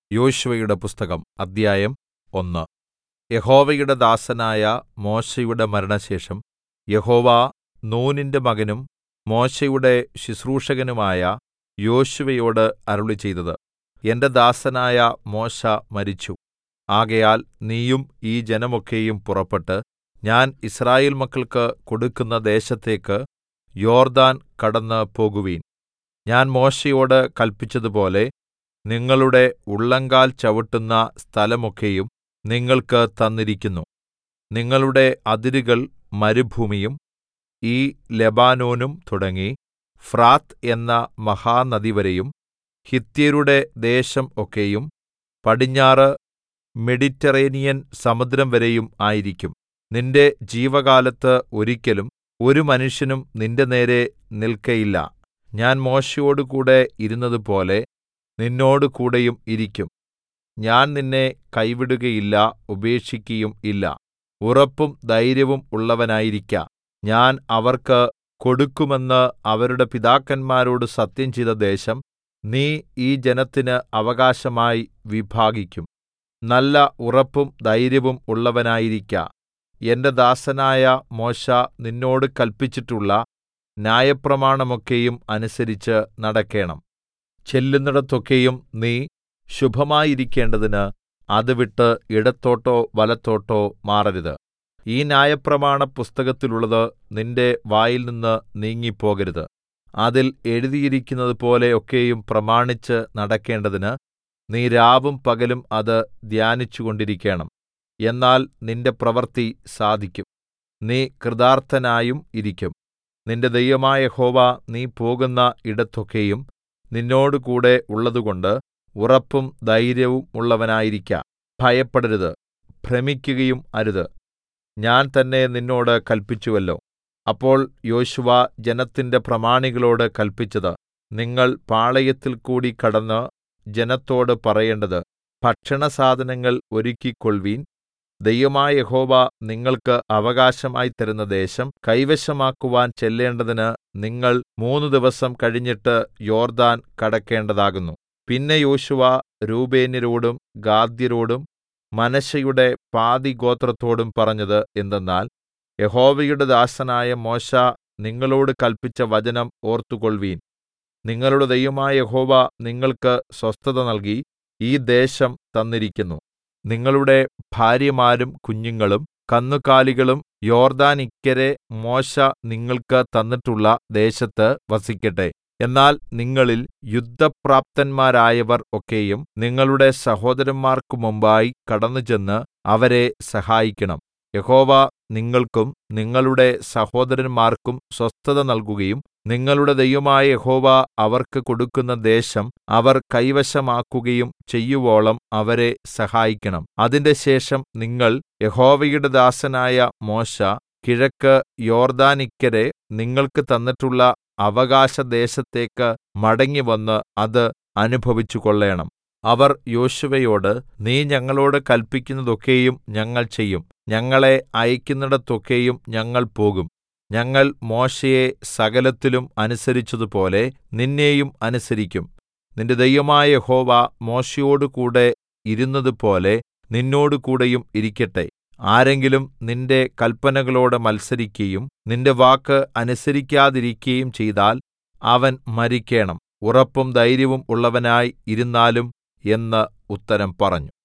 യോശുവയുടെ പുസ്തകം അദ്ധ്യായം ഒന്ന് യഹോവയുടെ ദാസനായ മോശെയുടെ മരണശേഷം യഹോവ നൂനിന്റെ മകനും മോശെയുടെ ശുശ്രൂഷകനുമായ യോശുവയോട് അരുളിച്ചെയ്തത് എന്റെ ദാസനായ മോശെ മരിച്ചു ആകയാൽ നീയും ഈ ജനമൊക്കെയും പുറപ്പെട്ട് ഞാൻ യിസ്രായേൽ മക്കൾക്ക് കൊടുക്കുന്ന ദേശത്തേക്ക് യോർദ്ദാൻ കടന്ന് പോകുവിൻ ഞാൻ മോശെയോട് കല്പിച്ചതുപോലെ നിങ്ങളുടെ ഉള്ളങ്കാൽ ചവിട്ടുന്ന സ്ഥലമൊക്കെയും നിങ്ങൾക്ക് തന്നിരിക്കുന്നു നിങ്ങളുടെ അതിരുകൾ മരുഭൂമിയും ഈ ലെബാനോനും തുടങ്ങി ഫ്രാത്ത് എന്ന മഹാനദിവരെയും ഹിത്യരുടെ ദേശം ഒക്കെയും പടിഞ്ഞാറ് മെഡിറ്ററേനിയൻ സമുദ്രംവരെയും ആയിരിക്കും നിന്റെ ജീവകാലത്ത് ഒരിക്കലും ഒരു മനുഷ്യനും നിന്റെനേരെ നിൽക്കയില്ല ഞാൻ മോശെയോടുകൂടെ ഇരുന്നതുപോലെ നിന്നോടുകൂടെയും ഇരിക്കും ഞാൻ നിന്നെ കൈവിടുകയില്ല ഉപേക്ഷിക്കയും ഇല്ല ഉറപ്പും ധൈര്യവും ഉള്ളവനായിരിക്ക ഞാൻ അവർക്ക് കൊടുക്കുമെന്ന് അവരുടെ പിതാക്കന്മാരോട് സത്യംചെയ്ത ദേശം നീ ഈ ജനത്തിന് അവകാശമായി വിഭാഗിക്കും നല്ല ഉറപ്പും ധൈര്യവും ഉള്ളവനായിരിക്ക എന്റെ ദാസനായ മോശെ നിന്നോട് കല്പിച്ചിട്ടുള്ള ന്യായപ്രമാണമൊക്കെയും അനുസരിച്ച് നടക്കേണം ചെല്ലുന്നിടത്തൊക്കെയും നീ ശുഭമായിരിക്കേണ്ടതിന് അത് വിട്ട് ഇടത്തോട്ടോ വലത്തോട്ടോ മാറരുത് ഈ ന്യായപ്രമാണ പുസ്തകത്തിലുള്ളത് നിന്റെ വായിൽനിന്ന് നീങ്ങിപ്പോകരുത് അതിൽ എഴുതിയിരിക്കുന്നതുപോലെ ഒക്കെയും പ്രമാണിച്ച് നടക്കേണ്ടതിന് നീ രാവും പകലും അത് ധ്യാനിച്ചുകൊണ്ടിരിക്കേണം എന്നാൽ നിന്റെ പ്രവൃത്തി സാധിക്കും നീ കൃതാർത്ഥനായും ഇരിക്കും നിന്റെ ദൈവമായ യഹോവ നീ പോകുന്ന ഇടത്തൊക്കെയും നിന്നോടുകൂടെ ഉള്ളതുകൊണ്ട് ഉറപ്പും ധൈര്യവും ഉള്ളവനായിരിക്ക ഭയപ്പെടരുത് ഭ്രമിക്കുകയും അരുത് ഞാൻ തന്നെ നിന്നോട് കല്പിച്ചുവല്ലോ അപ്പോൾ യോശുവ ജനത്തിന്റെ പ്രമാണികളോട് കല്പിച്ചത് നിങ്ങൾ പാളയത്തിൽകൂടി കടന്ന് ജനത്തോട് പറയേണ്ടത് ഭക്ഷണസാധനങ്ങൾ ഒരുക്കിക്കൊൾവിൻ ദൈവമായ യഹോവ നിങ്ങൾക്ക് അവകാശമായി തരുന്ന ദേശം കൈവശമാക്കുവാൻ ചെല്ലേണ്ടതിന് നിങ്ങൾ മൂന്ന് ദിവസം കഴിഞ്ഞിട്ട് യോർദ്ദാൻ കടക്കേണ്ടതാകുന്നു പിന്നെ യോശുവ രൂബേന്യരോടും ഗാദ്യരോടും മനശ്ശെയുടെ പാതിഗോത്രത്തോടും പറഞ്ഞത് എന്തെന്നാൽ യഹോവയുടെ ദാസനായ മോശെ നിങ്ങളോട് കല്പിച്ച വചനം ഓർത്തുകൊൾവീൻ നിങ്ങളുടെ ദൈവമായ യഹോവ നിങ്ങൾക്ക് സ്വസ്ഥത നൽകി ഈ ദേശം തന്നിരിക്കുന്നു നിങ്ങളുടെ ഭാര്യമാരും കുഞ്ഞുങ്ങളും കന്നുകാലികളും യോർദ്ദാനിക്കരെ മോശെ നിങ്ങൾക്ക് തന്നിട്ടുള്ള ദേശത്ത് വസിക്കട്ടെ എന്നാൽ നിങ്ങളിൽ യുദ്ധപ്രാപ്തന്മാരായവർ ഒക്കെയും നിങ്ങളുടെ സഹോദരന്മാർക്കു മുമ്പായി കടന്നുചെന്ന് അവരെ സഹായിക്കണം യഹോവ നിങ്ങൾക്കും നിങ്ങളുടെ സഹോദരന്മാർക്കും സ്വസ്ഥത നൽകുകയും നിങ്ങളുടെ ദൈവമായ യഹോവ അവർക്ക് കൊടുക്കുന്ന ദേശം അവർ കൈവശമാക്കുകയും ചെയ്യുവോളം അവരെ സഹായിക്കണം അതിന്റെ ശേഷം നിങ്ങൾ യഹോവയുടെ ദാസനായ മോശെ കിഴക്ക് യോർദ്ദാനിക്കരെ നിങ്ങൾക്ക് തന്നിട്ടുള്ള അവകാശദേശത്തേക്ക് മടങ്ങിവന്ന് അത് അനുഭവിച്ചുകൊള്ളേണം അവർ യോശുവയോട് നീ ഞങ്ങളോട് കല്പിക്കുന്നതൊക്കെയും ഞങ്ങൾ ചെയ്യും ഞങ്ങളെ അയക്കുന്നിടത്തൊക്കെയും ഞങ്ങൾ പോകും ഞങ്ങൾ മോശെയെ സകലത്തിലും അനുസരിച്ചതുപോലെ നിന്നെയും അനുസരിക്കും നിന്റെ ദൈവമായ യഹോവ മോശെയോടുകൂടെ ഇരുന്നതുപോലെ നിന്നോടുകൂടെയും ഇരിക്കട്ടെ ആരെങ്കിലും നിന്റെ കല്പനകളോട് മത്സരിക്കയും നിന്റെ വാക്ക് അനുസരിക്കാതിരിക്കയും ചെയ്താൽ അവൻ മരിക്കേണം ഉറപ്പും ധൈര്യവും ഉള്ളവനായി ഇരുന്നാലും എന്ന് ഉത്തരം പറഞ്ഞു